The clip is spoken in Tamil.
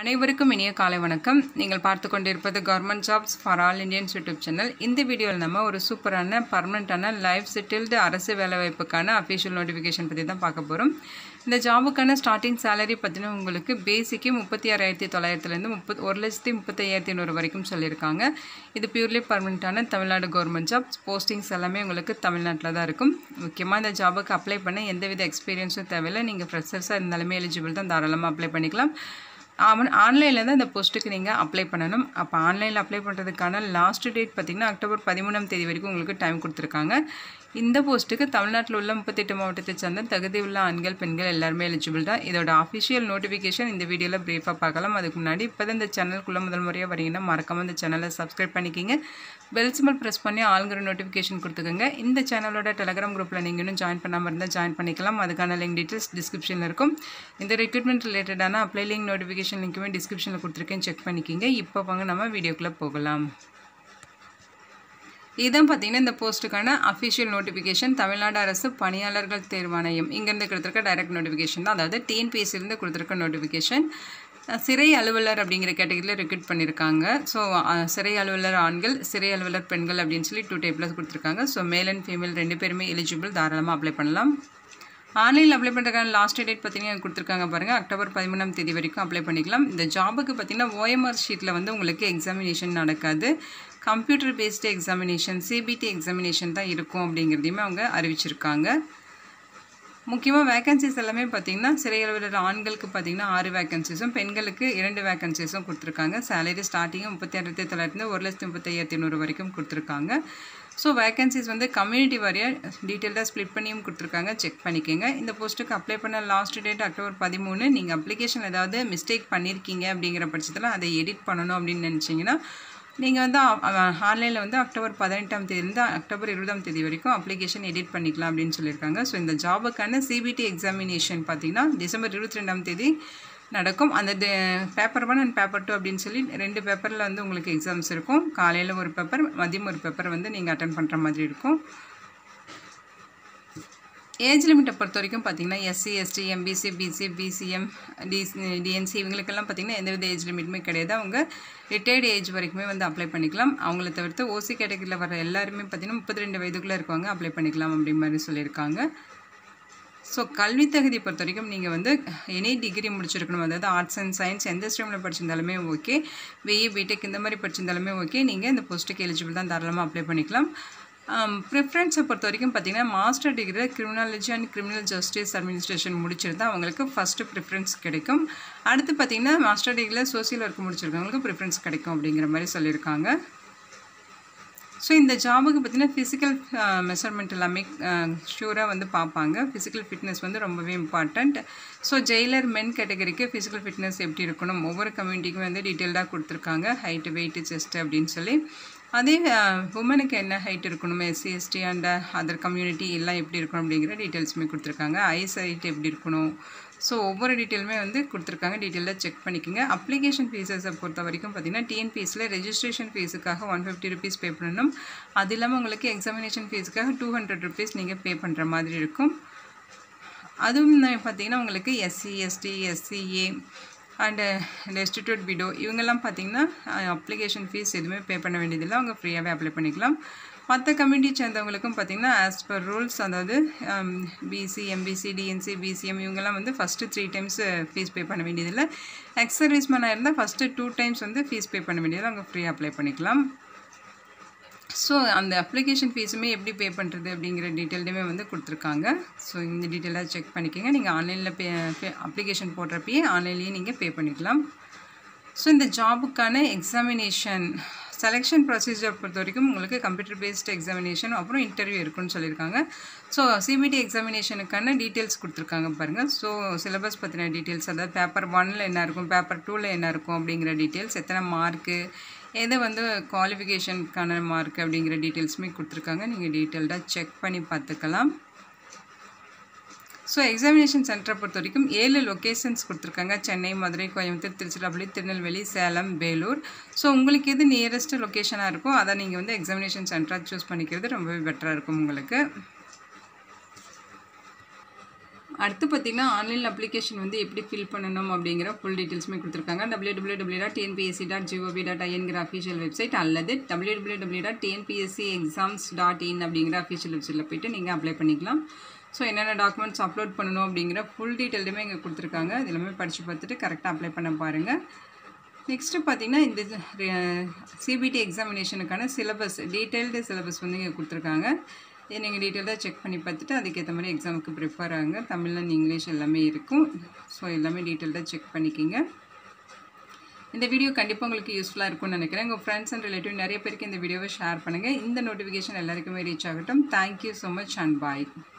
அனைவருக்கும் இனிய காலை வணக்கம் நீங்கள் பார்த்து கொண்டிருப்பது government jobs for all Indians YouTube channel இந்த வீடியோவில் நம்ம ஒரு சூப்பரான பர்மனண்ட்டான லைஃப் செட்டில்டு அரசு வேலைவாய்ப்புக்கான அஃபிஷியல் நோட்டிஃபிகேஷன் பற்றி தான் பார்க்க போகிறோம் இந்த ஜாபுக்கான ஸ்டார்டிங் சேலரி பற்றின உங்களுக்கு பேசிக்கு முப்பத்தி ஆறாயிரத்தி தொள்ளாயிரத்துலேருந்து முப்பத் ஒரு லட்சத்தி முப்பத்தையாயிரத்தி ஐநூறு வரைக்கும் சொல்லியிருக்காங்க இது பியூர்லி பர்மனண்ட்டான தமிழ்நாடு கவர்மெண்ட் ஜாப்ஸ் போஸ்டிங்ஸ் எல்லாமே உங்களுக்கு தமிழ்நாட்டில் தான் இருக்கும் முக்கியமாக இந்த ஜாபுக்கு அப்ளை பண்ண எந்தவித எக்ஸ்பீரியன்ஸும் தேவையில்லை நீங்கள் ஃப்ரெஷர்ஸாக இருந்தாலுமே எலிஜிபிள் தான் தாராளமாக அப்ளை பண்ணிக்கலாம் அவன் ஆன்லைனில் தான் இந்த போஸ்ட்டுக்கு நீங்கள் அப்ளை பண்ணணும் அப்போ ஆன்லைனில் அப்ளை பண்ணுறதுக்கான லாஸ்ட் டேட் பார்த்திங்கன்னா அக்டோபர் பதிமூணாம் தேதி வரைக்கும் உங்களுக்கு டைம் கொடுத்துருக்காங்க இந்த போஸ்ட்டுக்கு தமிழ்நாட்டில் உள்ள முப்பத்தெட்டு மாவட்டத்தை சேர்ந்த தகுதி உள்ள ஆண்கள் பெண்கள் எல்லாருமே எலிஜிபிள் தான் இதோட அஃபிஷியல் நோட்டிஃபிகேஷன் இந்த வீடியோவில் ப்ரீஃபாக பார்க்கலாம் அதுக்கு முன்னாடி இப்போ தான் இந்த சேனலுக்குள்ளே முதல் முறையாக வரீங்கன்னா மறக்காமல் இந்த சேனலை சப்ஸ்கிரைப் பண்ணிக்கிங்க பெல் சிம்பிள் ப்ரெஸ் பண்ணி ஆளுங்கிற நோட்டிஃபிகேஷன் கொடுத்துக்கோங்க இந்த சேனலோட டெலகிராம் குரூப்பில் நீங்கள் இன்னும் ஜாயின் பண்ணாமல் இருந்தால் ஜாயின் பண்ணிக்கலாம் அதுக்கான லிங்க் டீட்டெயில்ஸ் டிஸ்கிரிப்ஷனில் இருக்கும் இந்த ரெக்ரூட்மெண்ட் ரிலேட்டடான அப்ளை லிங்க் நோட்டிஃபிகேஷன் லிங்க்குமே டிஸ்கிரிப்ஷனில் கொடுத்துருக்கேன் செக் பண்ணிக்கிங்க இப்போ வாங்க நம்ம வீடியோக்குள்ளே போகலாம் இதுதான் பார்த்தீங்கன்னா இந்த போஸ்ட்டுக்கான அஃபிஷியல் நோட்டிஃபிகேஷன் தமிழ்நாடு அரசு பணியாளர்கள் தேர்வாணையம் இங்கேருந்து கொடுத்துருக்க டைரக்ட் நோட்டிஃபிகேஷன் தான் அதாவது டிஎன்பிஎஸ்சிலேருந்து கொடுத்துருக்க நோட்டிஃபிகேஷன் சிறை அலுவலர் அப்படிங்கிற கேட்டகரியில் ரெக்ரூட் பண்ணியிருக்காங்க ஸோ சிறை அலுவலர் ஆண்கள் சிறை அலுவலர் பெண்கள் அப்படின்னு சொல்லி டூ டைப்பில் கொடுத்துருக்காங்க ஸோ மேல் அண்ட் ஃபீமேல் ரெண்டு பேருமே எலிஜிபிள் தாராளமாக அப்ளை பண்ணலாம் ஆன்லைனில் அப்ளை பண்ணுறதுக்கான லாஸ்ட் டேட் பார்த்தீங்கன்னா கொடுத்துருக்காங்க பாருங்கள் அக்டோபர் பதிமூணாம் தேதி வரைக்கும் அப்ளை பண்ணிக்கலாம் இந்த ஜாபுக்கு பார்த்தீங்கன்னா ஓஎம்ஆர் ஷீட்டில் வந்து உங்களுக்கு எக்ஸாமினேஷன் நடக்காது computer based examination CBT examination தான் இருக்கும் அப்படிங்கிறதையுமே அவங்க அறிவிச்சிருக்காங்க முக்கியமாக வேகன்சிஸ் எல்லாமே பார்த்திங்கன்னா சிறையலுவலர் ஆண்களுக்கு பார்த்திங்கன்னா ஆறு வேகன்சிஸும் பெண்களுக்கு இரண்டு வேகன்சிஸும் கொடுத்துருக்காங்க சேலரி ஸ்டார்டிங்கும் முப்பத்தி ஆயிரத்தி தொள்ளாயிரத்து ஒரு லட்சத்தி முப்பத்தையாயிரத்தி ஐநூறு வரைக்கும் கொடுத்துருக்காங்க ஸோ வேகன்சிஸ் வந்து கம்யூனிட்டி வாரியாக டீட்டெயில்டாக ஸ்ப்ளிட் பண்ணியும் கொடுத்துருக்காங்க செக் பண்ணிக்கோங்க இந்த போஸ்ட்டுக்கு அப்ளை பண்ண லாஸ்ட் டேட் அக்டோபர் பதிமூணு நீங்கள் அப்ளிகேஷன் ஏதாவது மிஸ்டேக் பண்ணியிருக்கீங்க அப்படிங்கிற பட்சத்தில் அதை எடிட் பண்ணணும் அப்படின்னு நினச்சிங்கன்னா நீங்கள் வந்து ஆன்லைனில் வந்து அக்டோபர் பதினெட்டாம் தேதியிலேருந்து அக்டோபர் இருபதாம் தேதி வரைக்கும் அப்ளிகேஷன் எடிட் பண்ணிக்கலாம் அப்படின்னு சொல்லியிருக்காங்க ஸோ இந்த ஜாபுக்கான சிபிடி எக்ஸாமினேஷன் பார்த்தீங்கன்னா டிசம்பர் இருபத்தி ரெண்டாம் தேதி நடக்கும் அந்த paper one and paper two அப்படின்னு சொல்லி ரெண்டு பேப்பரில் வந்து உங்களுக்கு எக்ஸாம்ஸ் இருக்கும் காலையில் ஒரு பேப்பர் மதியம் ஒரு பேப்பர் வந்து நீங்கள் அட்டன் பண்ணுற மாதிரி இருக்கும் ஏஜ் லிமிட்டை பொறுத்த வரைக்கும் பார்த்தீங்கன்னா SC ST MBC BC BCM DC DNC இவங்களுக்கெல்லாம் பார்த்தீங்கன்னா எந்தவித ஏஜ் லிமிட்டுமே கிடையாது அவங்க ரிட்டையர்டு ஏஜ் வரைக்குமே வந்து அப்ளை பண்ணிக்கலாம் அவங்கள தவிர்த்து ஓசி கேட்டகரியில் வர எல்லாருமே பார்த்தீங்கன்னா முப்பத்தி ரெண்டு வயதுக்குள்ளே இருக்கவங்க அப்ளை பண்ணிக்கலாம் அப்படி மாதிரி சொல்லியிருக்காங்க ஸோ கல்வி தகுதி பொறுத்த வரைக்கும் நீங்கள் வந்து எனி டிகிரி முடிச்சிருக்கணும் அதாவது ஆர்ட்ஸ் அண்ட் சயின்ஸ் எந்த ஸ்ட்ரீமில் படிச்சிருந்தாலுமே ஓகே பிஇ பிடெக் இந்த மாதிரி படிச்சிருந்தாலுமே ஓகே நீங்கள் இந்த போஸ்ட்டுக்கு எலிஜிபிள் தான் தாராளமாக அப்ளை பண்ணிக்கலாம் ப்ரிஃபரன்ஸை பொறுத்த வரைக்கும் பார்த்தீங்கன்னா மாஸ்டர் டிகிரியில் criminology and criminal justice administration முடிச்சிருந்தா அவங்களுக்கு ஃபஸ்ட்டு ப்ரிஃபரன்ஸ் கிடைக்கும் அடுத்து பார்த்தீங்கன்னா மாஸ்டர் டிகிரியில் சோசியல் ஒர்க் முடிச்சிருக்கவங்களுக்கு ப்ரிஃபரன்ஸ் கிடைக்கும் அப்படிங்கிற மாதிரி சொல்லியிருக்காங்க ஸோ இந்த ஜாபுக்கு பார்த்தீங்கன்னா ஃபிசிக்கல் மெஷர்மெண்ட் எல்லாமே ஷூராக வந்து பார்ப்பாங்க ஃபிசிக்கல் ஃபிட்னஸ் வந்து ரொம்பவே இம்பார்ட்டண்ட் ஸோ ஜெயிலர் மென் கேட்டகரிக்கு ஃபிசிக்கல் ஃபிட்னஸ் எப்படி இருக்கணும் ஒவ்வொரு கம்யூனிட்டிக்கும் வந்து டீட்டெயில்டாக கொடுத்துருக்காங்க ஹைட்டு வெயிட்டு செஸ்ட்டு அப்படின்னு சொல்லி அதே உமனுக்கு என்ன ஹைட் இருக்கணும் SC ST and other community எல்லாம் எப்படி இருக்கணும் அப்படிங்கிற டீட்டெயில்ஸுமே கொடுத்துருக்காங்க ஐஸ் ஹைட் எப்படி இருக்கணும் ஸோ ஒவ்வொரு டீட்டெயிலுமே வந்து கொடுத்துருக்காங்க டீட்டெயிலாக செக் பண்ணிக்கோங்க அப்ளிகேஷன் ஃபீஸஸை பொறுத்த வரைக்கும் பார்த்தீங்கன்னா டிஎன்பிஎஸில் ரெஜிஸ்ட்ரேஷன் ஃபீஸுக்காக ஒன் ஃபிஃப்டி ருபீஸ் பே பண்ணணும் அது இல்லாமல் உங்களுக்கு எக்ஸாமினேஷன் ஃபீஸுக்காக டூ ஹண்ட்ரட் ருபீஸ் நீங்கள் பே பண்ணுற மாதிரி இருக்கும் அதுவும் பார்த்தீங்கன்னா உங்களுக்கு SC ST SCA and destitute widow இவங்கெல்லாம் பார்த்தீங்கன்னா அப்ளிகேஷன் ஃபீஸ் எதுவுமே பே பண்ண வேண்டியதில்லை அவங்க ஃப்ரீயாகவே அப்ளை பண்ணிக்கலாம் மற்ற கம்யூனிட்டி சேர்ந்தவங்களுக்கும் பார்த்திங்கன்னா ஆஸ் பர் ரூல்ஸ் அதாவது பிசி எம்பிசி டிஎன்சி பிசிஎம் இவங்கெல்லாம் வந்து first three times fees pay பண்ண வேண்டியதில்லை எக்ஸ் சர்வீஸ்மேனாக இருந்தால் ஃபஸ்ட்டு டூ டைம்ஸ் வந்து ஃபீஸ் பே பண்ண வேண்டியதில்லை அவங்க ஃப்ரீயாக அப்ளை பண்ணிக்கலாம் ஸோ அந்த அப்ளிகேஷன் ஃபீஸுமே எப்படி பே பண்ணுறது அப்படிங்கிற டீட்டெயில்டுமே வந்து கொடுத்துருக்காங்க ஸோ இந்த டீட்டெயிலாக செக் பண்ணிக்கோங்க நீங்கள் ஆன்லைனில் பே பே அப்ளிகேஷன் போடுறப்பயே ஆன்லைன்லேயே நீங்கள் பே பண்ணிக்கலாம் ஸோ இந்த ஜாபுக்கான எக்ஸாமினேஷன் செலெக்ஷன் ப்ரொசீஜர் பொறுத்த வரைக்கும் உங்களுக்கு கம்ப்யூட்டர் பேஸ்ட் எக்ஸாமினேஷன் அப்புறம் இன்டர்வியூ இருக்குன்னு சொல்லியிருக்காங்க ஸோ சிபிடி எக்ஸாமினேஷனுக்கான டீட்டெயில்ஸ் கொடுத்துருக்காங்க பாருங்கள் ஸோ சிலபஸ் பற்றின டீட்டெயில்ஸ் அதாவது பேப்பர் ஒனில் என்ன இருக்கும் பேப்பர் டூவில் என்ன இருக்கும் அப்படிங்கிற டீட்டெயில்ஸ் எத்தனை மார்க்கு எது வந்து குவாலிஃபிகேஷனுக்கான மார்க் அப்படிங்கிற டீட்டெயில்ஸுமே கொடுத்துருக்காங்க நீங்கள் டீட்டெயில்டாக செக் பண்ணி பார்த்துக்கலாம் ஸோ எக்ஸாமினேஷன் சென்டரை பொறுத்த வரைக்கும் ஏழு லொக்கேஷன்ஸ் கொடுத்துருக்காங்க சென்னை மதுரை கோயம்புத்தூர் திருச்சிராப்பள்ளி திருநெல்வேலி சேலம் வேலூர் ஸோ உங்களுக்கு எது நியரஸ்ட் லொக்கேஷனாக இருக்கோ அதை நீங்கள் வந்து எக்ஸாமினேஷன் சென்டராக சூஸ் பண்ணிக்கிறது ரொம்பவே பெட்டராக இருக்கும் உங்களுக்கு அடுத்து பார்த்திங்கன்னா ஆன்லைன் அப்ளிகேஷன் வந்து எப்படி ஃபில் பண்ணணும் அப்படிங்கிற ஃபுல் டீட்டெயில்ஸுமே கொடுத்துருக்காங்க W W W dot TNPSC dot GOV dot ஐஎன்கிற அஃபிஷியல் வெப்சைட் அல்லது W W W dot TNPSC exams dot in அப்படிங்கிற அஃபிஷியல் வெப்சைட்டில் போய்ட்டு நீங்கள் அப்ளை பண்ணிக்கலாம் ஸோ என்னென்ன டாக்குமெண்ட்ஸ் அப்லோட் பண்ணணும் அப்படிங்கிற ஃபுல் டீட்டெயிலுமே இங்கே கொடுத்துருக்காங்க இது எல்லாமே படித்து பார்த்துட்டு கரெக்டாக அப்ளை பண்ண பாருங்கள் நெக்ஸ்ட்டு பார்த்தீங்கன்னா இந்த சிபிடி எக்ஸாமினேஷனுக்கான சிலபஸ் டீட்டெயில்டு சிலபஸ் வந்து இங்கே கொடுத்துருக்காங்க இதை நீங்கள் டீட்டெயிலாக செக் பண்ணி பார்த்துட்டு அதுக்கேற்ற மாதிரி எக்ஸாமுக்கு ப்ரிப்பேர் ஆகுங்க தமிழ் அண்ட் இங்கிலீஷ் எல்லாமே இருக்கும் ஸோ எல்லாமே டீட்டெயில்டாக செக் பண்ணிக்கிங்க இந்த வீடியோ கண்டிப்பாக உங்களுக்கு யூஸ்ஃபுல்லாக இருக்கும்னு நினைக்கிறேன் உங்கள் ஃப்ரெண்ட்ஸ் அண்ட் ரிலேட்டிவ் நிறைய பேருக்கு இந்த வீடியோவை ஷேர் பண்ணுங்கள் இந்த நோட்டிஃபிகேஷன் எல்லாருக்குமே ரீச் ஆகட்டும் thank you so much and bye